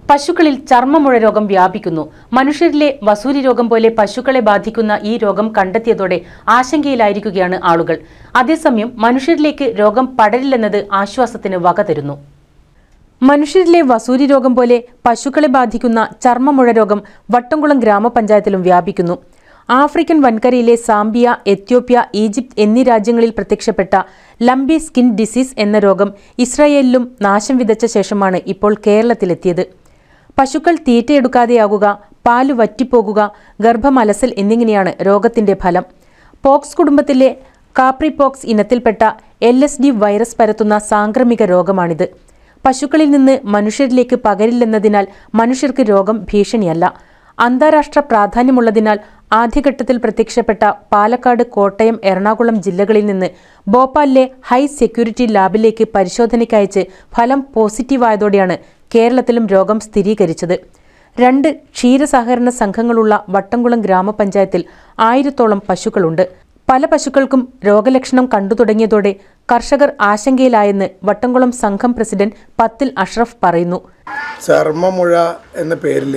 പശുക്കളിൽ ചർമ്മമുഴ രോഗം വ്യാപിക്കുന്നു മനുഷ്യരിലെ വസൂരി രോഗം പോലെ പശുക്കളെ ബാധിക്കുന്ന ഈ രോഗം കണ്ടെത്തിയതോടെ ആശങ്കയിലായിരിക്കുകയാണ് ആളുകൾ അതേസമയം മനുഷ്യരിലേക്ക് രോഗം പടരില്ലെന്നത് ആശ്വാസത്തിന് വക തരുന്നു മനുഷ്യരിലെ വസൂരി രോഗം പോലെ പശുക്കളെ ബാധിക്കുന്ന ചർമ്മമുഴ രോഗം വട്ടംകുളം ഗ്രാമപഞ്ചായത്തിലും വ്യാപിക്കുന്നു ആഫ്രിക്കൻ വൻകരയിലെ സാംബിയ എത്യോപ്യ ഈജിപ്ത് എന്നീ രാജ്യങ്ങളിൽ പ്രത്യക്ഷപ്പെട്ട ലംബി സ്കിൻ ഡിസീസ് എന്ന രോഗം ഇസ്രായേലിലും നാശം വിതച്ച ശേഷമാണ് ഇപ്പോൾ കേരളത്തിലെത്തിയത് പശുക്കൾ തീറ്റയെടുക്കാതെയാകുക പാല് വറ്റിപ്പോകുക ഗർഭമലസൽ എന്നിങ്ങനെയാണ് രോഗത്തിന്റെ ഫലം പോക്സ് കുടുംബത്തിലെ കാപ്രിപോക്സ് ഇനത്തിൽപ്പെട്ട എൽ എസ് ഡി വൈറസ് പരത്തുന്ന സാംക്രമിക രോഗമാണിത് പശുക്കളിൽ നിന്ന് മനുഷ്യരിലേക്ക് പകരില്ലെന്നതിനാൽ മനുഷ്യർക്ക് രോഗം ഭീഷണിയല്ല അന്താരാഷ്ട്ര പ്രാധാന്യമുള്ളതിനാൽ ആദ്യഘട്ടത്തിൽ പ്രത്യക്ഷപ്പെട്ട പാലക്കാട് കോട്ടയം എറണാകുളം ജില്ലകളിൽ നിന്ന് ഭോപ്പാലിലെ ഹൈ സെക്യൂരിറ്റി ലാബിലേക്ക് പരിശോധനയ്ക്കയച്ച് ഫലം പോസിറ്റീവായതോടെയാണ് കേരളത്തിലും രോഗം സ്ഥിരീകരിച്ചത് രണ്ട് ക്ഷീരസഹകരണ സംഘങ്ങളുള്ള വട്ടംകുളം ഗ്രാമപഞ്ചായത്തിൽ ആയിരത്തോളം പശുക്കളുണ്ട് പല പശുക്കൾക്കും രോഗലക്ഷണം കണ്ടു തുടങ്ങിയതോടെ കർഷകർ ആശങ്കയിലായെന്ന് വട്ടംകുളം സംഘം പ്രസിഡന്റ് പത്തിൽ അഷ്റഫ് പറയുന്നു ചർമ്മമുഴ എന്ന പേരിൽ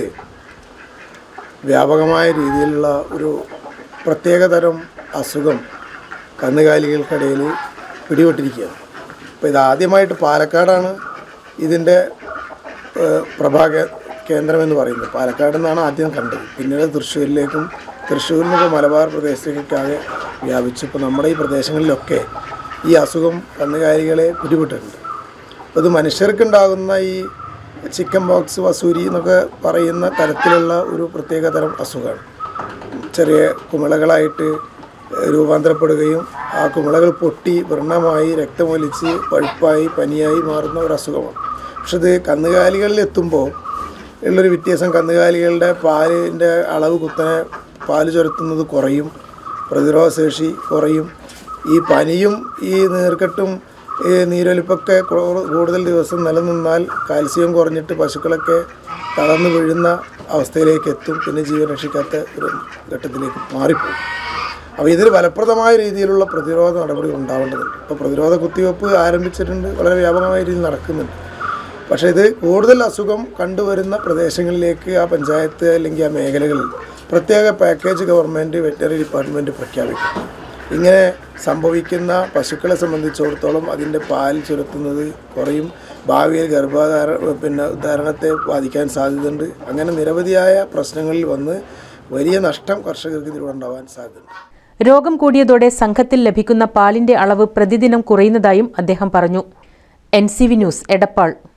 വ്യാപകമായ രീതിയിലുള്ള ഒരു പ്രത്യേകതരം അസുഖം കന്നുകാലികൾക്കിടയിൽ പിടിപെട്ടിരിക്കുകയാണ് അപ്പോൾ ഇതാദ്യമായിട്ട് പാലക്കാടാണ് ഇതിൻ്റെ ഏഹ്, പ്രഭാക കേന്ദ്രമെന്ന് പറയുന്നത് പാലക്കാട് നിന്നാണ് ആദ്യം കണ്ടത് പിന്നീട് തൃശ്ശൂരിലേക്കും തൃശ്ശൂരിൽ നിന്ന് ഇപ്പോൾ മലബാർ പ്രദേശത്തേക്കൊക്കെ വ്യാപിച്ചു ഇപ്പോൾ നമ്മുടെ ഈ പ്രദേശങ്ങളിലൊക്കെ ഈ അസുഖം കന്നുകാലികളെ പിടിപെട്ടിട്ടുണ്ട് അപ്പോൾ ഇത് മനുഷ്യർക്കുണ്ടാകുന്ന ഈ ചിക്കൻ ബോക്സ് വസൂരി എന്നൊക്കെ പറയുന്ന തരത്തിലുള്ള ഒരു പ്രത്യേക തരം അസുഖമാണ് ചെറിയ കുമിളകളായിട്ട് രൂപാന്തരപ്പെടുകയും ആ കുമിളകൾ പൊട്ടി വ്രണമായി രക്തമൊലിച്ച് പഴുപ്പായി പനിയായി മാറുന്ന ഒരു അസുഖമാണ് പക്ഷെ ഇത് കന്നുകാലികളിൽ എത്തുമ്പോൾ ഉള്ളൊരു വ്യത്യാസം കന്നുകാലികളുടെ പാലിൻ്റെ അളവ് കുത്തനെ പാല് ചുരത്തുന്നത് കുറയും പ്രതിരോധശേഷി കുറയും ഈ പനിയും ഈ നീർക്കെട്ടും ഈ നീരൊലിപ്പൊക്കെ കൂ- കൂടുതൽ ദിവസം നിലനിന്നാൽ കാൽസ്യം കുറഞ്ഞിട്ട് പശുക്കളൊക്കെ തളർന്നു വീഴുന്ന അവസ്ഥയിലേക്ക് എത്തും പിന്നെ ജീവൻ രക്ഷിക്കാത്ത ഒരു ഘട്ടത്തിലേക്ക് മാറിപ്പോകും അപ്പോൾ ഇതിന് ഫലപ്രദമായ രീതിയിലുള്ള പ്രതിരോധ നടപടികൾ ഉണ്ടാവേണ്ടതുണ്ട് ഇപ്പോൾ പ്രതിരോധ കുത്തിവയ്പ്പ് ആരംഭിച്ചിട്ടുണ്ട് വളരെ വ്യാപകമായ രീതിയിൽ നടക്കുന്നുണ്ട് പക്ഷേ ഇത് കൂടുതൽ അസുഖം കണ്ടുവരുന്ന പ്രദേശങ്ങളിലേക്ക് ആ പഞ്ചായത്ത് അല്ലെങ്കിൽ ആ മേഖലകളിൽ പ്രത്യേക പാക്കേജ് ഗവൺമെൻറ് വെറ്ററി ഡിപ്പാർട്ട്മെൻറ്റ് പ്രഖ്യാപിക്കും ഇങ്ങനെ സംഭവിക്കുന്ന പശുക്കളെ സംബന്ധിച്ചിടത്തോളം അതിൻ്റെ പാൽ ചുരത്തുന്നത് കുറയും ഭാവിയിൽ ഗർഭധാര പിന്നെ ധാരണത്തെ ബാധിക്കാൻ സാധ്യതയുണ്ട് അങ്ങനെ നിരവധിയായ പ്രശ്നങ്ങളിൽ വന്ന് വലിയ നഷ്ടം കർഷകർക്ക് ഇതിലൂടെ ഉണ്ടാവാൻ സാധ്യതയുണ്ട് രോഗം കൂടിയതോടെ സംഘത്തിൽ ലഭിക്കുന്ന പാലിന്റെ അളവ് പ്രതിദിനം കുറയുന്നതായും അദ്ദേഹം പറഞ്ഞു N C V news Edappal